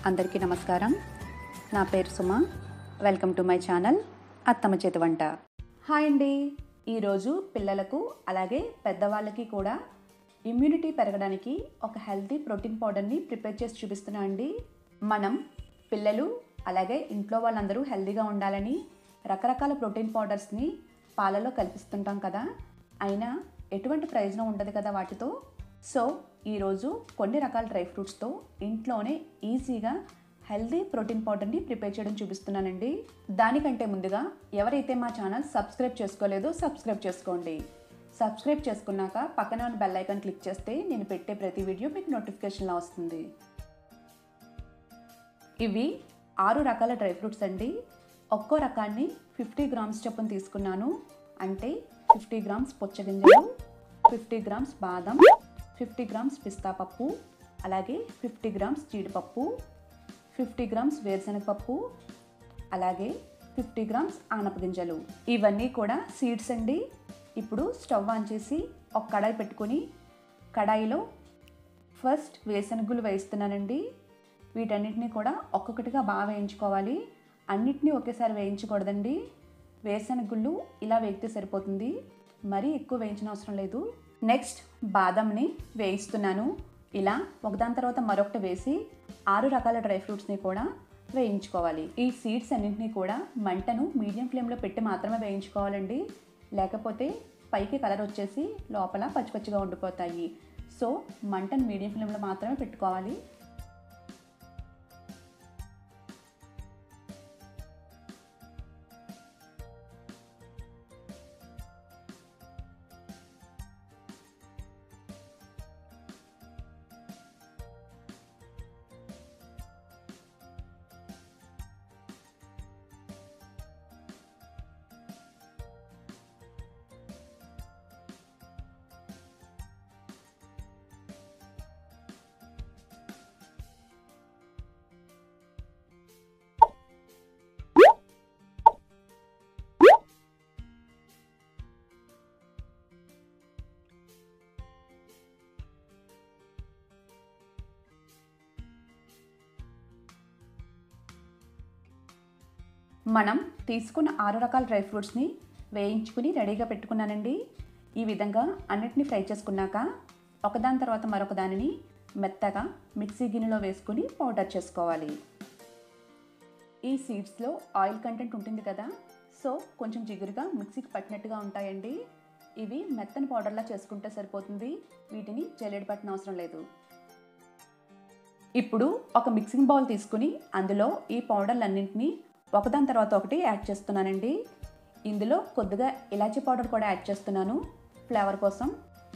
అందరికీ నమస్కారం నా పేరు Suma welcome to my channel అత్తమ్మ చేతి వంట హాయ్ అండి ఈరోజు పిల్లలకు అలాగే పెద్దవాళ్ళకి కూడా ఇమ్యూనిటీ పెరగడానికి ఒక హెల్తీ ప్రోటీన్ పౌడర్ని ప్రిపేర్ చేసి చూపిస్తున్నా అండి మనం పిల్లలు అలాగే ఇంట్లో వాళ్ళందరూ హెల్తీగా ఉండాలని రకరకాల ప్రోటీన్ పౌడర్స్ని పాలలో కల్పిస్తుంటాం కదా అయినా ఎటువంటి ప్రయోజనం ఉండదు కదా వాటితో సో ఈరోజు కొన్ని రకాల డ్రై ఫ్రూట్స్తో ఇంట్లోనే ఈజీగా హెల్దీ ప్రోటీన్ పౌడర్ని ప్రిపేర్ చేయడం చూపిస్తున్నానండి దానికంటే ముందుగా ఎవరైతే మా ఛానల్ సబ్స్క్రైబ్ చేసుకోలేదో సబ్స్క్రైబ్ చేసుకోండి సబ్స్క్రైబ్ చేసుకున్నాక పక్కన ఉన్న బెల్ ఐకాన్ క్లిక్ చేస్తే నేను పెట్టే ప్రతి వీడియో మీకు నోటిఫికేషన్లా వస్తుంది ఇవి ఆరు రకాల డ్రై ఫ్రూట్స్ అండి ఒక్కో రకాన్ని ఫిఫ్టీ గ్రామ్స్ చొప్పున తీసుకున్నాను అంటే ఫిఫ్టీ గ్రామ్స్ పుచ్చగింజలు ఫిఫ్టీ గ్రామ్స్ బాదం ఫిఫ్టీ గ్రామ్స్ పిస్తా పప్పు అలాగే ఫిఫ్టీ గ్రామ్స్ జీడిపప్పు ఫిఫ్టీ గ్రామ్స్ వేరుశనగపప్పు అలాగే ఫిఫ్టీ గ్రామ్స్ ఆనపగింజలు ఇవన్నీ కూడా సీడ్స్ అండి ఇప్పుడు స్టవ్ ఆన్ చేసి ఒక కడాయి పెట్టుకొని కడాయిలో ఫస్ట్ వేరుశనగులు వేస్తున్నానండి వీటన్నిటిని కూడా ఒక్కొక్కటిగా బాగా వేయించుకోవాలి అన్నిటినీ ఒకేసారి వేయించకూడదండి వేరుశనగుళ్ళు ఇలా వేగితే సరిపోతుంది మరీ ఎక్కువ వేయించిన అవసరం లేదు నెక్స్ట్ బాదంని వేయిస్తున్నాను ఇలా ఒకదాని తర్వాత మరొకటి వేసి ఆరు రకాల డ్రై ఫ్రూట్స్ని కూడా వేయించుకోవాలి ఈ సీడ్స్ అన్నింటినీ కూడా మంటను మీడియం ఫ్లేమ్లో పెట్టి మాత్రమే వేయించుకోవాలండి లేకపోతే పైకి కలర్ వచ్చేసి లోపల పచ్చి పచ్చిగా ఉండిపోతాయి సో మంటను మీడియం ఫ్లేమ్లో మాత్రమే పెట్టుకోవాలి మనం తీసుకున్న ఆరు రకాల డ్రై ఫ్రూట్స్ని వేయించుకుని రెడీగా పెట్టుకున్నానండి ఈ విధంగా అన్నిటిని ఫ్రై చేసుకున్నాక ఒకదాని తర్వాత మరొక దానిని మెత్తగా మిక్సీ గిన్నెలో వేసుకుని పౌడర్ చేసుకోవాలి ఈ సీడ్స్లో ఆయిల్ కంటెంట్ ఉంటుంది కదా సో కొంచెం జిగురుగా మిక్సీకి పట్టినట్టుగా ఉంటాయండి ఇవి మెత్తని పౌడర్లా చేసుకుంటే సరిపోతుంది వీటిని జల్లెడ పట్టిన అవసరం లేదు ఇప్పుడు ఒక మిక్సింగ్ బౌల్ తీసుకుని అందులో ఈ పౌడర్లన్నింటినీ ఒకదాని తర్వాత ఒకటి యాడ్ చేస్తున్నానండి ఇందులో కొద్దిగా ఇలాచీ పౌడర్ కూడా యాడ్ చేస్తున్నాను ఫ్లేవర్ కోసం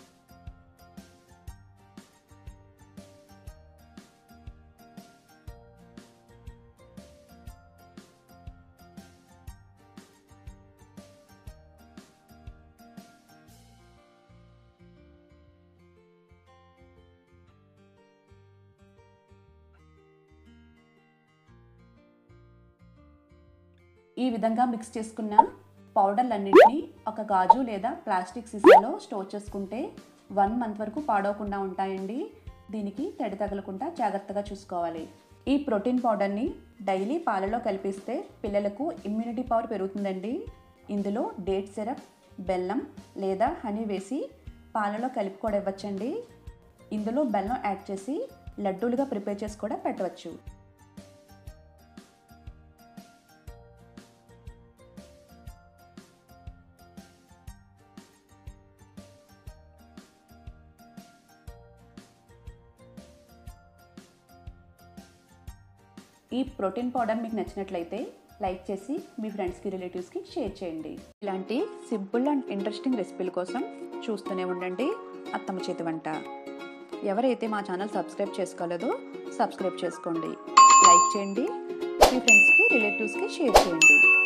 ఈ విధంగా మిక్స్ చేసుకున్న పౌడర్లన్నింటినీ ఒక గాజు లేదా ప్లాస్టిక్ సీసాలో స్టోర్ చేసుకుంటే వన్ మంత్ వరకు పాడవకుండా ఉంటాయండి దీనికి తడి తగలకుండా జాగ్రత్తగా చూసుకోవాలి ఈ ప్రోటీన్ పౌడర్ని డైలీ పాలలో కలిపిస్తే పిల్లలకు ఇమ్యూనిటీ పవర్ పెరుగుతుందండి ఇందులో డేట్ సిరప్ బెల్లం లేదా హనీ వేసి పాలలో కలిపి కూడా ఇవ్వచ్చండి ఇందులో బెల్లం యాడ్ చేసి లడ్డూలుగా ప్రిపేర్ చేసి కూడా పెట్టవచ్చు ఈ ప్రోటీన్ పౌడర్ మీకు నచ్చినట్లయితే లైక్ చేసి మీ ఫ్రెండ్స్కి రిలేటివ్స్కి షేర్ చేయండి ఇలాంటి సింపుల్ అండ్ ఇంట్రెస్టింగ్ రెసిపీల కోసం చూస్తూనే ఉండండి అత్తమ్మ చేతి వంట ఎవరైతే మా ఛానల్ సబ్స్క్రైబ్ చేసుకోలేదో సబ్స్క్రైబ్ చేసుకోండి లైక్ చేయండి మీ ఫ్రెండ్స్కి రిలేటివ్స్కి షేర్ చేయండి